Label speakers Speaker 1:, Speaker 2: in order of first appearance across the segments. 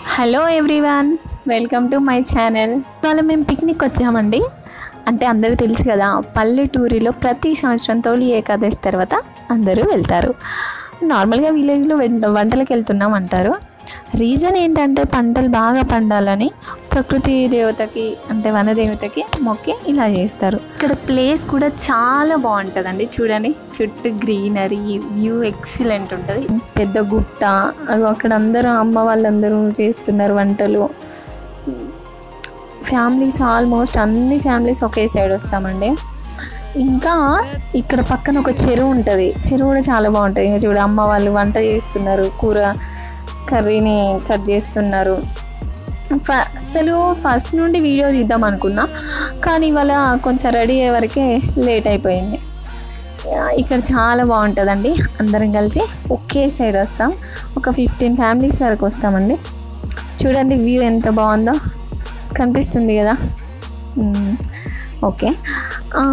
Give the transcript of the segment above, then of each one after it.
Speaker 1: Hello everyone welcome to my channel ఇవాళ మేము picnic వచ్చామండి అంటే అందరూ తెలుసు కదా పల్లెటూరిలో ప్రతి సంవత్సరం తొలి ఏకాదశి తర్వాత అందరూ వెళ్తారు నార్మల్గా విలేజ్లో వెం- వంటలకు వెళ్తున్నాం అంటారు రీజన్ ఏంటంటే పంటలు బాగా పండాలని ప్రకృతి దేవతకి అంటే వనదేవతకి మొక్కి ఇలా చేస్తారు ఇక్కడ ప్లేస్ కూడా చాలా బాగుంటుందండి చూడండి చుట్టూ గ్రీనరీ వ్యూ ఎక్సలెంట్ ఉంటుంది పెద్ద గుట్ట అగో అక్కడ అందరూ అమ్మ వాళ్ళందరూ చేస్తున్నారు వంటలు ఫ్యామిలీస్ ఆల్మోస్ట్ అన్ని ఫ్యామిలీస్ ఒకే సైడ్ వస్తామండి ఇంకా ఇక్కడ పక్కన ఒక చెరువు ఉంటుంది చెరువు కూడా చాలా బాగుంటుంది ఇంకా చూడు అమ్మ వాళ్ళు వంట చేస్తున్నారు కూర కర్రీని కట్ చేస్తున్నారు ఫ- అసలు ఫస్ట్ నుండి వీడియో తీద్దాం అనుకున్నా కానీ ఇవాళ కొంచెం రెడీ అయ్యే వరకే లేట్ అయిపోయింది ఆ, ఇక్కడ చాలా బాగుంటుందండి అందరం కలిసి ఒకే సైడ్ వస్తాం ఒక ఫిఫ్టీన్ ఫ్యామిలీస్ వరకు వస్తామండి చూడండి వ్యూ ఎంత బాగుందో కనిపిస్తుంది కదా మ్మ్. ఓకే ఆ,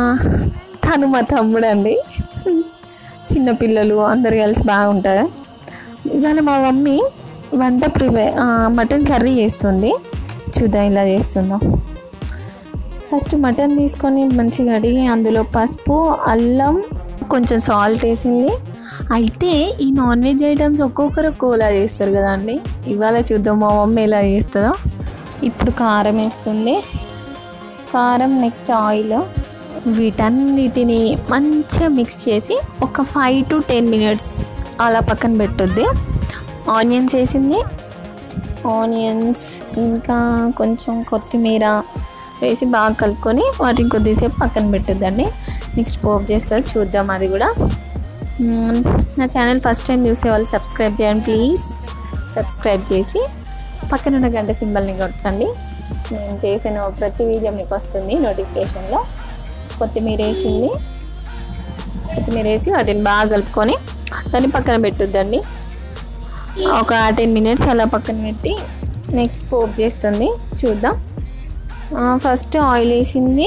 Speaker 1: తను మా తమ్ముడు అండి చిన్నపిల్లలు అందరు కలిసి బాగుంటుంది ఇవాళ మా మమ్మీ వంట ప్రిపే ఆ, మటన్ కర్రీ చేస్తుంది చూద్దాం ఇలా చేస్తుందాం ఫస్ట్ మటన్ తీసుకొని మంచిగా కడిగి అందులో పసుపు అల్లం కొంచెం సాల్ట్ వేసింది అయితే ఈ నాన్ వెజ్ ఐటమ్స్ ఒక్కొక్కరు ఒక్కోలా చేస్తారు కదా అండి ఇవాళ చూద్దాం మా మమ్మీ ఎలా చేస్తుందో ఇప్పుడు కారం వేస్తుంది కారం నెక్స్ట్ ఆయిల్ వీటన్నిటిని మంచిగా మిక్స్ చేసి ఒక ఫైవ్ టు టెన్ మినిట్స్ అలా పక్కన పెట్టుద్ది ఆనియన్స్ వేసింది ఆనియన్స్ ఇంకా కొంచెం కొత్తిమీర వేసి బాగా కలుపుకొని వాటిని కొద్దిసేపు పక్కన పెట్టుద్దండి నెక్స్ట్ పోపు చేస్తారు చూద్దాం అది కూడా మ్మ్, నా ఛానల్ ఫస్ట్ టైం చూసే వాళ్ళు సబ్స్క్రైబ్ చేయండి ప్లీజ్ సబ్స్క్రైబ్ చేసి పక్కన ఉన్న గంట సింబల్ని కొట్టండి నేను చేసిన ప్రతి వీడియో మీకు వస్తుంది నోటిఫికేషన్లో కొత్తిమీర వేసింది కొత్తిమీర వేసి వాటిని బాగా కలుపుకొని దాన్ని పక్కన పెట్టుద్దండి ఒక టెన్ మినిట్స్ అలా పక్కన పెట్టి నెక్స్ట్ పోప్ చేస్తుంది చూద్దాం ఆ, ఫస్ట్ ఆయిల్ వేసింది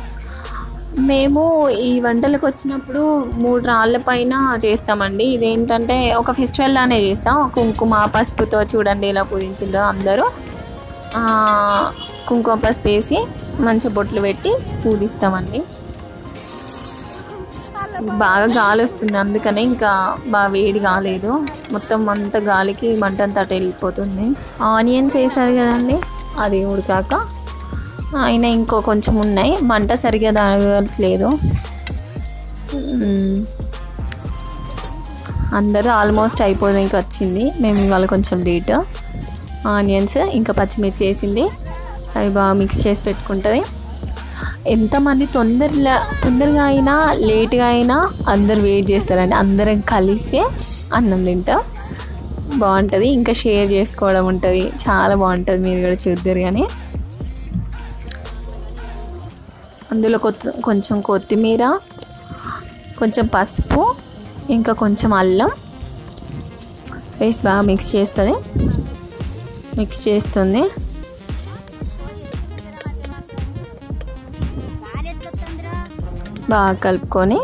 Speaker 1: మేము ఈ వంటలకు వచ్చినప్పుడు మూడు రాళ్ళ పైన చేస్తామండి ఇదేంటంటే ఒక ఫెస్టివల్ లానే చేస్తాం కుంకుమ పసుపుతో చూడండి ఇలా పూజించిండ్రో అందరూ ఆ, కుంకుమ పసుపు వేసి మంచి బొట్లు పెట్టి పూజిస్తామండి బాగా గాలి వస్తుంది అందుకనే ఇంకా బాగా వేడి కాలేదు మొత్తం అంత గాలికి మంట అంతా అటు వెళ్ళిపోతుంది ఆనియన్స్ వేసారు కదండి అది ఉడికాక అయినా ఇంకో కొంచెం ఉన్నాయి మంట సరిగా తగలట్లేదు మ్మ్. అందరూ ఆల్మోస్ట్ అయిపోయినాక వచ్చింది మేము ఇవాళ కొంచెం లేట్ ఆనియన్స్ ఇంకా పచ్చిమిర్చి వేసింది అవి బాగా మిక్స్ చేసి పెట్టుకుంటుంది ఎంతమంది తొందరగా తొందరగా అయినా లేట్గా అయినా అందరు వెయిట్ చేస్తారండి అందరం కలిసే అన్నం తింటాం బాగుంటుంది ఇంకా షేర్ చేసుకోవడం ఉంటుంది చాలా బాగుంటుంది మీరు కూడా చూద్దరు కానీ అందులో కొత్త కొంచెం కొత్తిమీర కొంచెం పసుపు ఇంకా కొంచెం అల్లం వేసి బాగా మిక్స్ చేస్తుంది మిక్స్ చేస్తుంది బాగా కలుపుకొని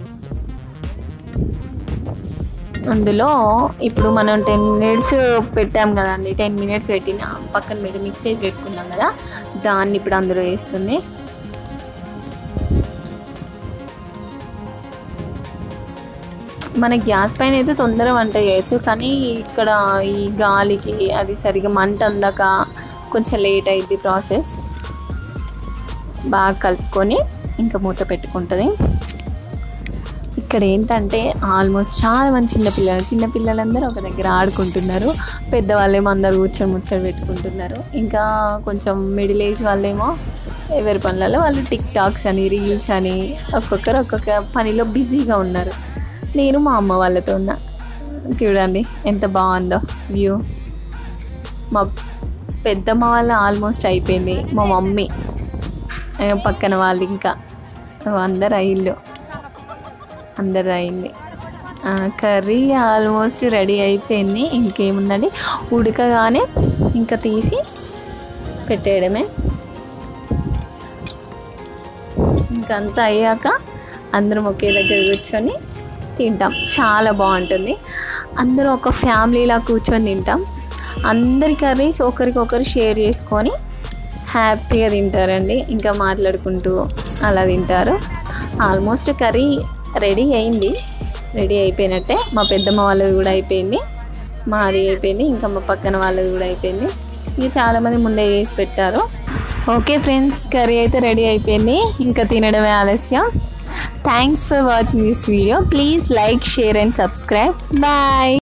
Speaker 1: అందులో ఇప్పుడు మనం టెన్ మినిట్స్ పెట్టాం కదండి టెన్ మినిట్స్ పెట్టిన పక్కన పెట్టి మిక్స్ చేసి పెట్టుకున్నాం కదా దాన్ని ఇప్పుడు అందులో వేస్తుంది మన గ్యాస్ పైన అయితే తొందరగా వంట చేయొచ్చు కానీ ఇక్కడ ఈ గాలికి అది సరిగా మంట అందాక కొంచెం లేట్ అయింది ప్రాసెస్ బాగా కలుపుకొని ఇంకా మూత పెట్టుకుంటుంది ఇక్కడ ఏంటంటే ఆల్మోస్ట్ చాలా మంది చిన్నపిల్లలు చిన్నపిల్లలందరూ ఒక దగ్గర ఆడుకుంటున్నారు పెద్దవాళ్ళేమో అందరు కూర్చొని ముచ్చట పెట్టుకుంటున్నారు ఇంకా కొంచెం మిడిల్ ఏజ్ వాళ్ళేమో ఎవరి పనులలో వాళ్ళు టిక్ టాక్స్ అని రీల్స్ అని ఒక్కొక్కరు ఒక్కొక్క పనిలో బిజీగా ఉన్నారు నేను మా అమ్మ వాళ్ళతో ఉన్నా చూడండి ఎంత బాగుందో వ్యూ మా పెద్దమ్మ వాళ్ళ ఆల్మోస్ట్ అయిపోయింది మా మమ్మీ ఆ, పక్కన వాళ్ళు ఇంకా అందరు అయ్యిళ్ళు అందరు అయింది ఆ, కర్రీ ఆల్మోస్ట్ రెడీ అయిపోయింది ఇంకేముందండి ఉడకగానే ఇంకా తీసి పెట్టేయడమే ఇంకంతా అయ్యాక అందరం ఒకే దగ్గర కూర్చొని తింటాం చాలా బాగుంటుంది అందరూ ఒక ఫ్యామిలీలా కూర్చొని తింటాం అందరి కర్రీస్ ఒకరికొకరు షేర్ చేసుకొని హ్యాపీగా తింటారండి ఇంకా మాట్లాడుకుంటూ అలా తింటారు ఆల్మోస్ట్ కర్రీ రెడీ అయింది రెడీ అయిపోయినట్టే మా పెద్దమ్మ వాళ్ళది కూడా అయిపోయింది మాది అయిపోయింది ఇంకా మా పక్కన వాళ్ళది కూడా అయిపోయింది ఇంకా చాలామంది ముందే చేసి పెట్టారు ఓకే ఫ్రెండ్స్ కర్రీ అయితే రెడీ అయిపోయింది ఇంకా తినడమే ఆలస్యం thanks for watching this video please like share and subscribe bye